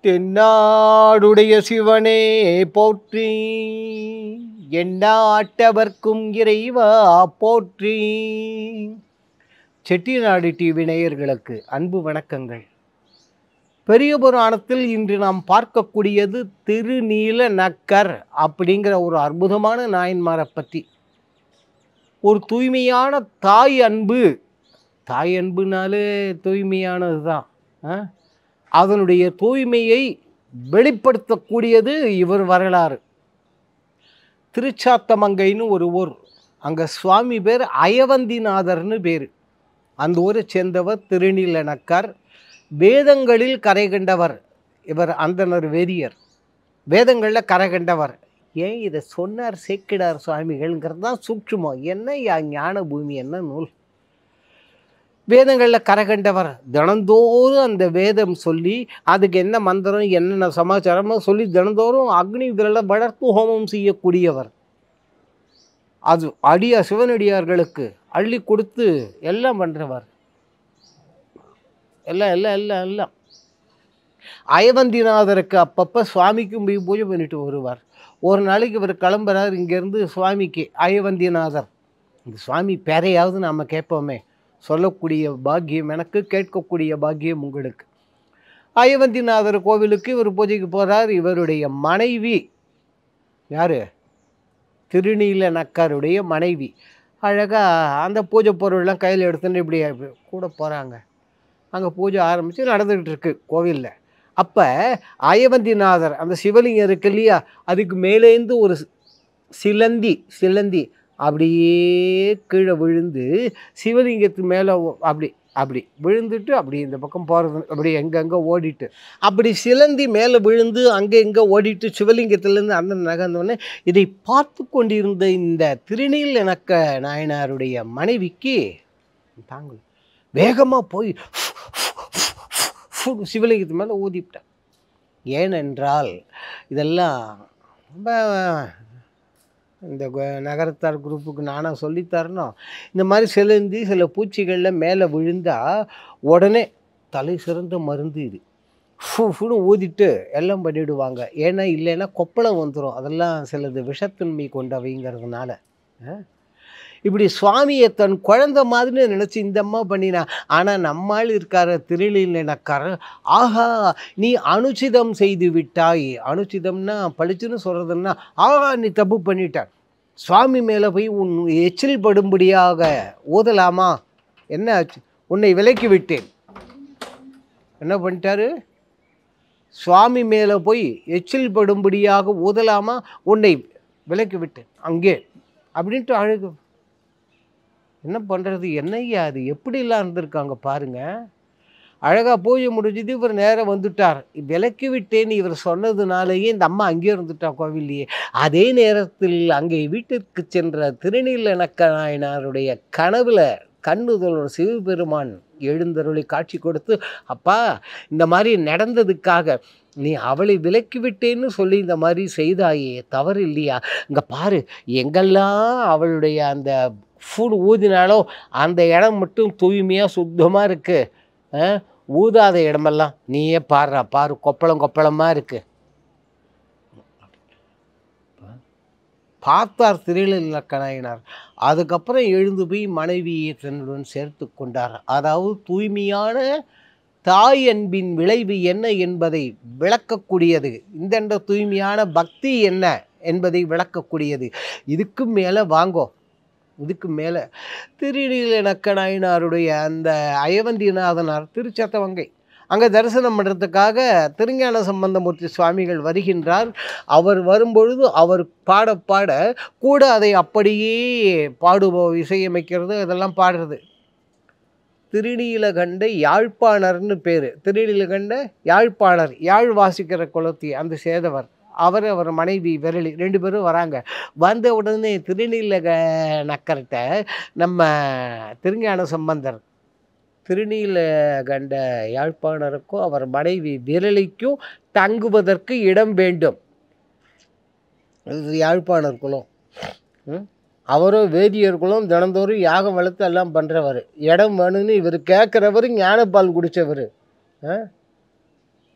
தென்னாடுடைய சிவனே போற்றி எண்ணாட்டவர்க்கும் இறைவா போற்றி செட்டிநாடு டிவி நேயர்களுக்கு அன்பு வணக்கங்கள் பெரிய புராணத்தில் இன்று நாம் பார்க்கக்கூடியது திருநீல நக்கர் அப்படிங்கிற ஒரு அற்புதமான நாயன்மாரை பற்றி ஒரு தூய்மையான தாய் அன்பு தாய் அன்புனாலே தூய்மையானது தான் அதனுடைய தூய்மையை வெளிப்படுத்தக்கூடியது இவர் வரலாறு திருச்சாத்தமங்கைன்னு ஒரு ஊர் அங்கே சுவாமி பேர் அயவந்திநாதர்னு பேர் அந்த ஊரை சேர்ந்தவர் திருநீலனக்கார் வேதங்களில் கரை கண்டவர் இவர் அந்தனர் வேதியர் வேதங்களில் கரை கண்டவர் ஏன் இதை சொன்னார் சேக்கிடார் சுவாமிகள்ங்கிறது தான் சூட்சுமம் என்ன யா ஞான பூமி என்ன நூல் வேதங்களில் கரகண்டவர் தினந்தோறும் அந்த வேதம் சொல்லி அதுக்கு என்ன மந்திரம் என்னென்ன சமாச்சாரமோ சொல்லி தினந்தோறும் அக்னி விரலை வளர்த்து ஹோமம் செய்யக்கூடியவர் அது அடியா சிவனடியார்களுக்கு அள்ளி கொடுத்து எல்லாம் பண்ணுறவர் எல்லாம் எல்லாம் எல்லாம் எல்லாம் அயவந்திநாதருக்கு அப்பப்போ சுவாமிக்கும் போய் பூஜை பண்ணிட்டு வருவார் ஒரு நாளைக்கு இவர் கிளம்புறார் இங்கேருந்து சுவாமிக்கு அயவந்திநாதர் இந்த சுவாமி பேரையாவது நாம் கேட்போமே சொல்லக்கூடிய பாக்கியம் எனக்கு கேட்கக்கூடிய பாக்கியம் உங்களுக்கு அயவந்திநாதர் கோவிலுக்கு இவர் பூஜைக்கு போகிறார் இவருடைய மனைவி யார் திருநீல நக்காருடைய மனைவி அழகாக அந்த பூஜை பொருள்லாம் கையில் எடுத்துன்னு இப்படி கூட போகிறாங்க அங்கே பூஜை ஆரம்பித்து நடந்துக்கிட்டு இருக்கு கோவிலில் அப்போ அயவந்திநாதர் அந்த சிவலிங்கம் இருக்கு இல்லையா அதுக்கு மேலேருந்து ஒரு சிலந்தி சிலந்தி அப்படியே கீழே விழுந்து சிவலிங்கத்து மேலே அப்படி அப்படி விழுந்துட்டு அப்படி இந்த பக்கம் போகிறது அப்படி எங்கெங்கே ஓடிட்டு அப்படி சிலந்தி மேலே விழுந்து அங்கே எங்கே ஓடிட்டு சிவலிங்கத்திலேருந்து அந்த நகர்ந்தோடனே இதை பார்த்து கொண்டிருந்த இந்த திருநீல் எனக்க நாயனாருடைய மனைவிக்கு தாங்க வேகமாக போய் சிவலிங்கத்து மேலே ஊதிவிட்டேன் ஏனென்றால் இதெல்லாம் ரொம்ப இந்த கு- நகரத்தார் குரூப்புக்கு நானாக சொல்லித்தரணும் இந்த மாதிரி சிலந்தி சில பூச்சிகளில் மேலே விழுந்தால் உடனே தலை சிறந்த மருந்து இது ஃபு ஃபுன்னு ஊதிட்டு எல்லாம் பண்ணிவிடுவாங்க ஏன்னா இல்லைன்னா கொப்பளம் வந்துடும் அதெல்லாம் சிலது விஷத்தன்மை கொண்டவைங்கிறதுனால ஆ? இப்படி சுவாமியை தன் குழந்தை மாதிரி நினச்சி இந்த அம்மா பண்ணினா ஆனால் நம்மால் இருக்கார திருநீலனக்காரர் ஆஹா நீ அனுச்சிதம் செய்து விட்டாய் அனுச்சிதம்னா பளிச்சுன்னு சொல்கிறதுன்னா ஆஹா நீ தப்பு பண்ணிட்ட சுவாமி மேலே போய் உன் எச்சில் படும்படியாக ஊதலாமா என்ன ஆச்சு உன்னை விலக்கி விட்டேன் என்ன பண்ணிட்டாரு சுவாமி மேலே போய் எச்சில் படும்படியாக ஊதலாமா உன்னை விலக்கி விட்டேன் அங்கே அப்படின்ட்டு அழுகு என்ன பண்ணுறது என்னய்யா அது எப்படிலாம் இருந்திருக்காங்க பாருங்க அழகாக பூஜை முடிஞ்சது இவர் நேரம் வந்துட்டார் விலக்கி விட்டேன்னு இவர் சொன்னதுனாலேயே இந்த அம்மா அங்கேயே இருந்துட்டா கோவில்லையே அதே நேரத்தில் அங்கே வீட்டிற்கு சென்ற திருநீலனக்க நாயனாருடைய கனவுல கண்ணுதலோர் சிவபெருமான் எழுந்தருளி காட்சி கொடுத்து அப்பா இந்த மாதிரி நடந்ததுக்காக நீ அவளை விலக்கி விட்டேன்னு சொல்லி இந்த மாதிரி செய்தாயே தவறு இல்லையா இங்கே பாரு எங்கெல்லாம் அவளுடைய அந்த ஃபுட் ஊதினாலோ அந்த இடம் மட்டும் தூய்மையாக சுத்தமாக இருக்குது ஊதாத இடமெல்லாம் நீயே பாருடா பாரு கொப்பளம் கொப்பளமாக இருக்கு பார்த்தார் திருநீலக்கணாயினார் அதுக்கப்புறம் எழுந்து போய் மனைவியை தன்னுடன் சேர்த்து கொண்டார் அதாவது தூய்மையான தாய் அன்பின் விளைவு என்ன என்பதை விளக்கக்கூடியது இந்தண்ட தூய்மையான பக்தி என்ன என்பதை விளக்கக்கூடியது இதுக்கு மேலே வாங்கோ இதுக்கு மேலே திருநீலனக்க நாயனாருடைய அந்த அயவந்திநாதனார் திருச்சத்தவங்கை அங்கே தரிசனம் பண்ணுறதுக்காக திருஞான சம்பந்தமூர்த்தி சுவாமிகள் வருகின்றார் அவர் வரும்பொழுது அவர் பாட பாட கூட அதை அப்படியே பாடுபோ இசையமைக்கிறது இதெல்லாம் பாடுறது திருநீலகண்ட யாழ்ப்பாணர்னு பேர் திருநீலகண்ட யாழ்ப்பாணர் யாழ் வாசிக்கிற குலத்தி அந்த சேதவர் அவர் அவர் மனைவி விரலி ரெண்டு பேரும் வராங்க வந்த உடனே திருநீலக நக்கர்கிட்ட நம்ம திருஞான சம்பந்தர் திருநீலகண்ட யாழ்ப்பாணருக்கும் அவர் மனைவி விரலிக்கும் தங்குவதற்கு இடம் வேண்டும் இது யாழ்ப்பாணர் குலம் ம்? அவரும் வேதியர்களும் தினந்தோறும் யாகம் வளர்த்து எல்லாம் பண்ணுறவர் இடம் வேணும்னு இவர் கேட்குறவர் ஞானப்பால் குடித்தவர்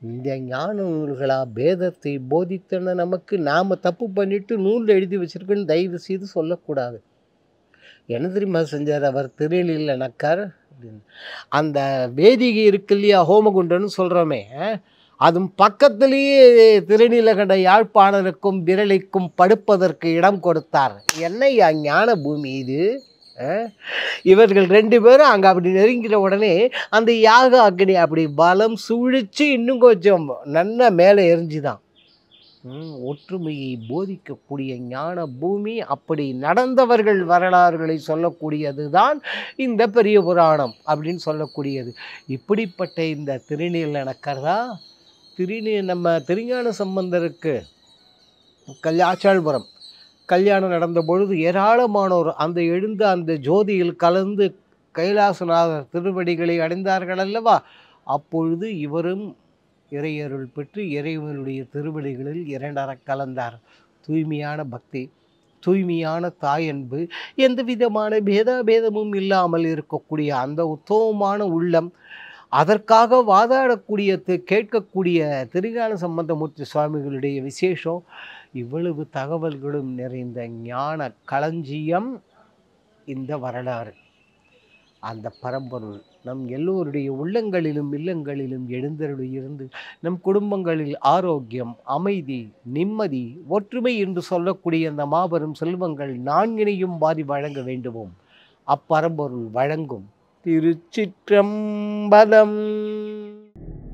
இந்த ஞான நூல்களா பேதத்தை போதித்தன நமக்கு நாம் தப்பு பண்ணிட்டு நூலில் எழுதி வச்சிருக்குன்னு தயவு செய்து சொல்லக்கூடாது என்ன தெரியுமா செஞ்சார் அவர் திருநெல்லியில் நக்கார் அப்படின்னு அந்த வேதிகை இருக்கு இல்லையா ஹோமகுண்டன்னு சொல்கிறோமே அதுவும் பக்கத்திலேயே திருநீலகண்ட யாழ்ப்பாணருக்கும் விரலிக்கும் படுப்பதற்கு இடம் கொடுத்தார் என்னையா ஞான பூமி இது அஹ்? இவர்கள் ரெண்டு பேரும் அங்கே அப்படி நெருங்கின உடனே அந்த யாக அக்னி அப்படி பலம் சுழிச்சு இன்னும் கொஞ்சம் நன்னா மேலே எரிஞ்சுதான் ம், ஒற்றுமையை போதிக்கக்கூடிய ஞான பூமி அப்படி நடந்தவர்கள் வரலாறுகளை சொல்லக்கூடியது தான் இந்த பெரிய புராணம் அப்படின்னு சொல்லக்கூடியது இப்படிப்பட்ட இந்த திருநீலனக்கர் தான் திருநீ நம்ம திருஞான சம்பந்தருக்கு கல்யாச்சாள்புரம் கல்யாணம் நடந்த பொழுது ஏராளமானோர் அந்த எழுந்த அந்த ஜோதியில் கலந்து கைலாசநாதர் திருவடிகளை அடைந்தார்கள் அல்லவா அப்பொழுது இவரும் இறையருள் பெற்று இறைவனுடைய திருவடிகளில் இரண்டரக் கலந்தார் தூய்மையான பக்தி தூய்மையான தாயன்பு எந்த விதமான பேதாபேதமும் இல்லாமல் இருக்கக்கூடிய அந்த உத்தமமான உள்ளம் அதற்காக வாதாடக்கூடிய தி- கேட்கக்கூடிய திருஞான சம்பந்தமூர்த்தி சுவாமிகளுடைய விசேஷம் இவ்வளவு தகவல்களும் நிறைந்த ஞான களஞ்சியம் இந்த வரலாறு அந்த பரம்பொருள் நம் எல்லோருடைய உள்ளங்களிலும் இல்லங்களிலும் எழுந்தருளி இருந்து நம் குடும்பங்களில் ஆரோக்கியம் அமைதி நிம்மதி ஒற்றுமை என்று சொல்லக்கூடிய அந்த மாபெரும் செல்வங்கள் நான்கினையும் வாரி வழங்க வேண்டுமோம் அப்பரம்பொருள் வழங்கும் திருச்சிற்றம்பலம்